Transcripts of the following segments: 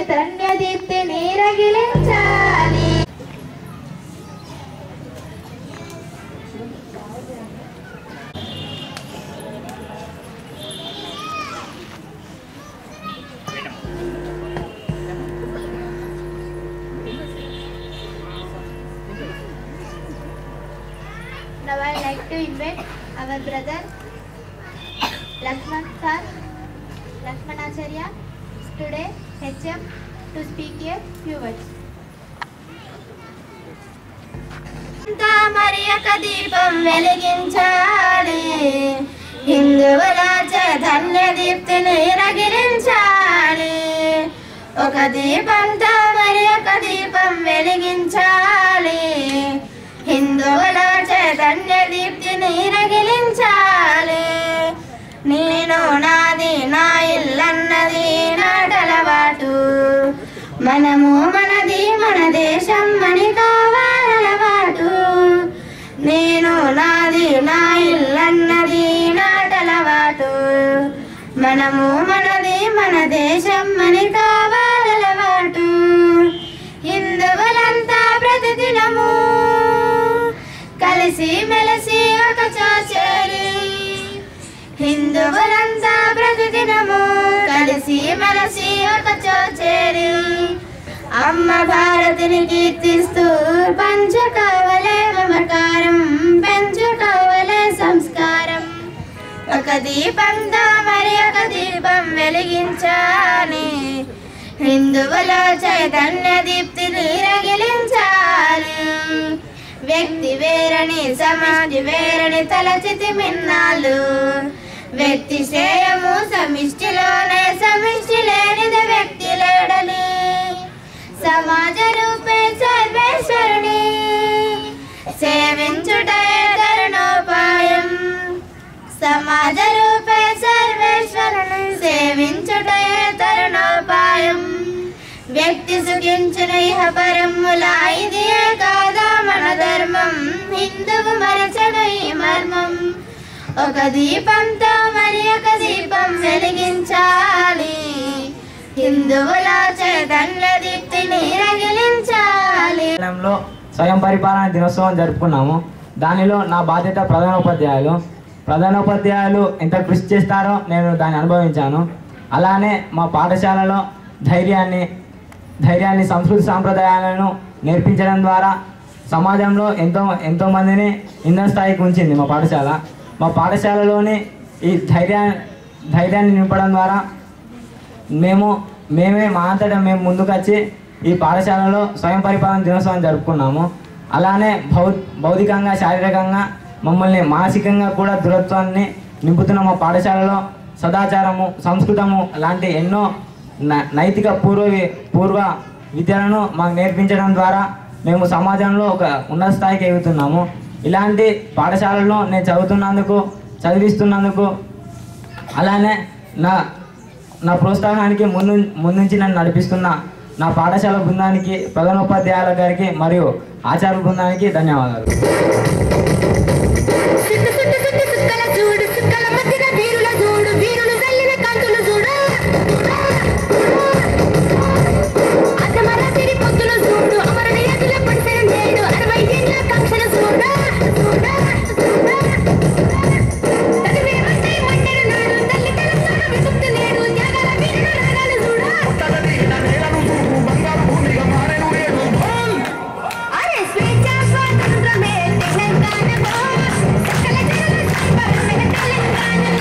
Chaitanya Deepti నీరగిలించాలి Now I like to invite our brother Lakshman sir, Lakshman Acharya, today HM to speak a few words. అంతా మరి ఒక దీపం వెలిగించాలి హిందువుల చైతన్య దీప్తిని రగిలించాలి ఒక దీపంతో మరి ఒక దీపం వెలిగించాలి హిందువుల చైతన్య దీప్తిని రగిలించాలి నేను నాది నా ఇల్లన్నది నాటలవాటు మనము మనది మన దేశం మని కావాలవాటు నేను నాది నా ఇల్లన్నది నాటలవాటు మనము మనది మన దేశం మని కావాలవాటు హిందువులంతా ప్రతిదినము కలిసి మెలిసి ఒక చోచేరి హిందువులంతా ప్రతిదినము కలిసి మెలిసి ఒక చోచేరి అమ్మ భారతిని కీర్తిస్తూ పంచుకోవలే మమకారం పెంచుకోవలే సంస్కారం ఒక దీపంతో మరి ఒక దీపం వెలిగించాలి హిందువుల చైతన్య దీప్తిని రగిలించాలి వ్యక్తి వేరని సమాజి వేరని తలచితి మిన్నాళ్ళు వ్యక్తి శ్రేయము సమిష్టిలోనే సమిష్టి లేనిది వ్యక్తి లేడని సమాజ రూపే సర్వేశ్వరుని సేవించుటే తరుణోపాయం సమాజ రూపే సర్వేశ్వరుని సేవించుటే తరుణోపాయం వ్యక్తి సుఖించిన ఇహ పరముల ఇది కాదా మన ధర్మం హిందువు మరచడు ఈ మర్మం ఒక దీపంతో మరి ఒక దీపం వెలిగించాలి హిందువుల చైతన్య దీప్తిని రగిలించాలి లో స్వయం పరిపాలన దినోత్సవం జరుపుకున్నాము దానిలో నా బాధ్యత ప్రధానోపాధ్యాయులు ప్రధానోపాధ్యాయులు ఎంత కృషి చేస్తారో నేను దాన్ని అనుభవించాను అలానే మా పాఠశాలలో ధైర్యాన్ని ధైర్యాన్ని సంస్కృతి సాంప్రదాయాలను నేర్పించడం ద్వారా సమాజంలో ఎంతో ఎంతో మందిని ఉన్నత స్థాయికి ఉంచింది మా పాఠశాల మా పాఠశాలలోని ఈ ధైర్యా ధైర్యాన్ని నింపడం ద్వారా మేము మేమే మా అంతటా మేము ముందుకు వచ్చి ఈ పాఠశాలలో స్వయం పరిపాలన దినోత్సవం జరుపుకున్నాము అలానే భౌ భౌతికంగా శారీరకంగా మమ్మల్ని మానసికంగా కూడా దృఢత్వాన్ని నింపుతున్న మా పాఠశాలలో సదాచారము సంస్కృతము లాంటి ఎన్నో న- నైతిక పూర్వ వి- పూర్వ విద్యలను మాకు నేర్పించడం ద్వారా మేము సమాజంలో ఒక ఉన్నత స్థాయికి ఎగుతున్నాము ఇలాంటి పాఠశాలలో నేను చదువుతున్నందుకు చదివిస్తున్నందుకు అలానే నా నా ప్రోత్సాహానికి ముందు ముందుంచి నన్ను నడిపిస్తున్న నా పాఠశాల బృందానికి ప్రధానోపాధ్యాయుల గారికి మరియు ఆచార్య బృందానికి ధన్యవాదాలు సుట్టు సుట్టు సుట్టు సుక్కల చూడు సుక్కల మధ్యన వీరుల చూడు వీరులు వెళ్ళిన కంతులు చూడు అతమర సిరి పొత్తులు చూడు అమరుని ఎదుల పొడిసిన నేడు అరవై ఏళ్ళ కక్షల చూడు చదివే మంటే మండెడు నాడు తల్లి తెలంగాణ విముక్తి నేడు త్యాగాల వీరుడు రాగాలు చూడు అరే స్వేచ్ఛ స్వాతంత్రమే తెలంగాణలో సకల జనుల సంబరమైన తెలంగాణలో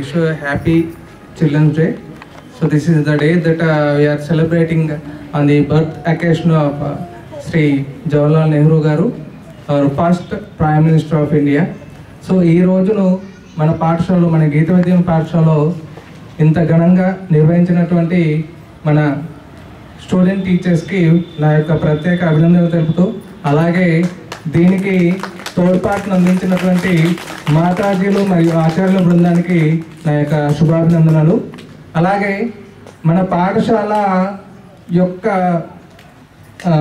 wish you a happy Children's Day. So this is the day that uh, we are celebrating on the birth occasion of uh, Sri Jawaharlal Nehru garu, our first Prime Minister of India. So ఈ రోజును మన పాఠశాలలో మన గీత విద్యం పాఠశాలలో ఇంత ఘనంగా నిర్వహించినటువంటి మన స్టూడెంట్ టీచర్స్కి నా యొక్క ప్రత్యేక అభినందనలు తెలుపుతూ అలాగే దీనికి తోడ్పాటును అందించినటువంటి మాతాజీలు మరియు ఆచార్యుల బృందానికి నా యొక్క శుభాభినందనలు అలాగే మన పాఠశాల యొక్క ఆ,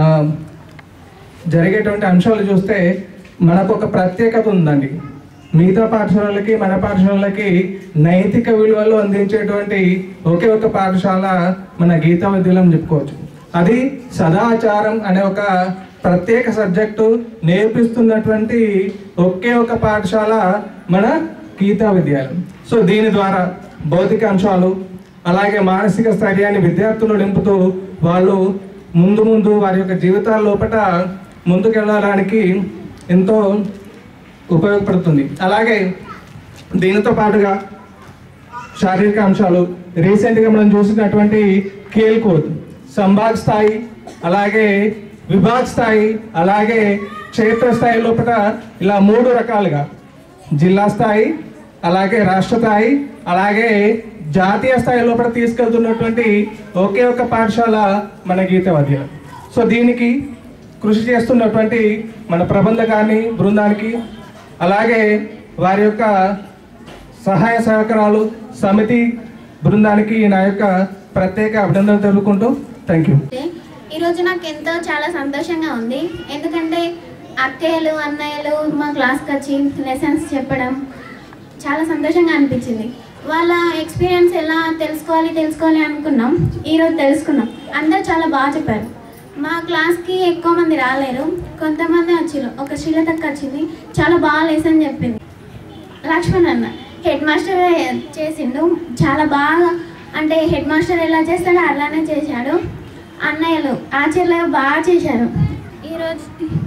జరిగేటువంటి అంశాలు చూస్తే మనకు ఒక ప్రత్యేకత ఉందండి మిగతా పాఠశాలలకి మన పాఠశాలలకి నైతిక విలువలు అందించేటువంటి ఒకే ఒక పాఠశాల మన గీతా విద్యలం చెప్పుకోవచ్చు అది సదాచారం అనే ఒక ప్రత్యేక సబ్జెక్టు నేర్పిస్తున్నటువంటి ఒకే ఒక పాఠశాల మన గీతా విద్యాలయం సో దీని ద్వారా భౌతిక అంశాలు అలాగే మానసిక స్థైర్యాన్ని విద్యార్థులు నింపుతూ వాళ్ళు ముందు ముందు వారి యొక్క జీవితాల లోపల ముందుకెళ్ళడానికి ఎంతో ఉపయోగపడుతుంది అలాగే దీనితో పాటుగా శారీరక అంశాలు రీసెంట్గా మనం చూసినటువంటి కేల్ కోడ్ సంభాగ్ స్థాయి అలాగే విభాగ్ స్థాయి అలాగే క్షేత్ర స్థాయి లోపల ఇలా మూడు రకాలుగా జిల్లా స్థాయి అలాగే రాష్ట్ర స్థాయి అలాగే జాతీయ స్థాయి లోపల తీసుకెళ్తున్నటువంటి ఒకే ఒక పాఠశాల మన గీత విద్యాలయం సో దీనికి కృషి చేస్తున్నటువంటి మన ప్రబంధకాన్ని బృందానికి అలాగే వారి యొక్క సహాయ సహకారాలు సమితి బృందానికి నా యొక్క ప్రత్యేక అభినందనలు తెలుపుకుంటూ థ్యాంక్ యూ ఈరోజు నాకు ఎంతో చాలా సంతోషంగా ఉంది ఎందుకంటే అక్కయ్యలు అన్నయ్యలు మా క్లాస్కి వచ్చి లెసన్స్ చెప్పడం చాలా సంతోషంగా అనిపించింది వాళ్ళ ఎక్స్పీరియన్స్ ఎలా తెలుసుకోవాలి తెలుసుకోవాలి అనుకున్నాం ఈరోజు తెలుసుకున్నాం అందరూ చాలా బాగా చెప్పారు మా క్లాస్కి ఎక్కువ మంది రాలేరు కొంతమంది వచ్చిర్రు ఒక శ్రీలతక్క వచ్చింది చాలా బాగా లెసన్ చెప్పింది లక్ష్మణ్ అన్న హెడ్ మాస్టర్ చేసిండు చాలా బాగా అంటే హెడ్ మాస్టర్ ఎలా చేస్తాడో అలానే చేశాడు అన్నయ్యలు ఆచార్యులు బాగా చేశారు ఈరోజు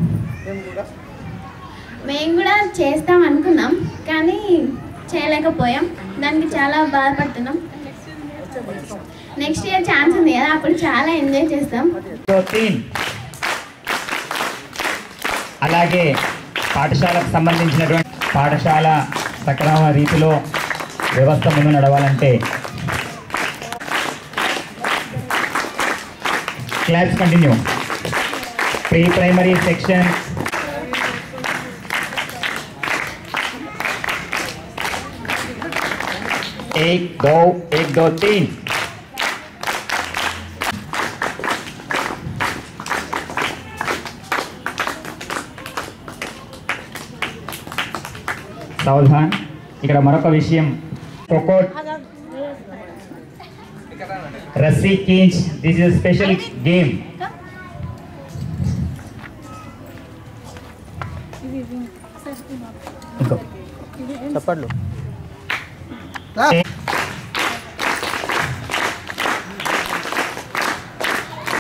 మేము కూడా చేస్తాం అనుకున్నాం కానీ చేయలేకపోయాం దానికి చాలా బాధపడుతున్నాం నెక్స్ట్ ఇయర్ ఛాన్స్ ఉంది కదా అప్పుడు చాలా ఎంజాయ్ చేస్తాం ప్రోటీన్ అలాగే పాఠశాలకు సంబంధించినటువంటి పాఠశాల సక్రమ రీతిలో వ్యవస్థ ముందు నడవాలంటే class continue pre primary section एक दो एक दो तीन సావధాన్ ఇక్కడ మరొక విషయం ఖోఖో రస్సీ కించ్ దిస్ ఇస్ స్పెషల్ గేమ్ ఇంకో చెప్పండి ఏ-